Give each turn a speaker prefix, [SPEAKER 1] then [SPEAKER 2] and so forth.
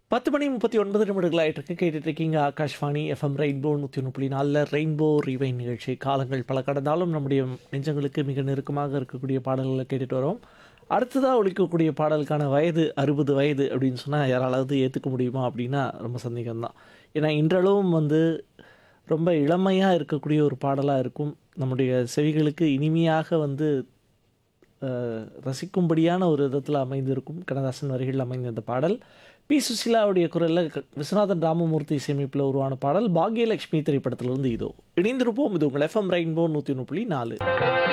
[SPEAKER 1] பத்து மணி முப்பத்தி ஒன்பது நிமிடங்கள் ஆயிட்டு கேட்டுட்டு இருக்கீங்க ஆகாஷ்வாணி எஃப்எம் ரெயின்போ நூற்றி ஒன்று புள்ளி நாலில் ரெயின்போ ரிவைன் நிகழ்ச்சி காலங்கள் பல கடந்தாலும் நம்முடைய நெஞ்சங்களுக்கு மிக நெருக்கமாக இருக்கக்கூடிய பாடல்களை கேட்டுட்டு வரோம் அடுத்ததாக ஒழிக்கக்கூடிய பாடலுக்கான வயது அறுபது வயது அப்படின்னு சொன்னால் யாராலாவது ஏற்றுக்க முடியுமா அப்படின்னா ரொம்ப சந்தேகம்தான் ஏன்னா இன்றளவும் வந்து ரொம்ப இளமையாக இருக்கக்கூடிய ஒரு பாடலாக இருக்கும் நம்முடைய செவிகளுக்கு இனிமையாக வந்து அஹ், ரசிக்கும்படியான ஒரு விதத்தில் அமைந்திருக்கும் கண்ணதாசன் வரிகளில் அமைந்த இந்த பாடல் பி சுசிலாவுடைய குரலில் க- விஸ்வநாதன் ராமமூர்த்தி இசையமைப்பில் உருவான பாடல் பாக்யலட்சுமி திரைப்படத்திலிருந்து இதோ இணைந்திருப்போம் இது உங்கள் எஃப்எம் ரெயின்போ நூற்றி ஒன்று புள்ளி நாலு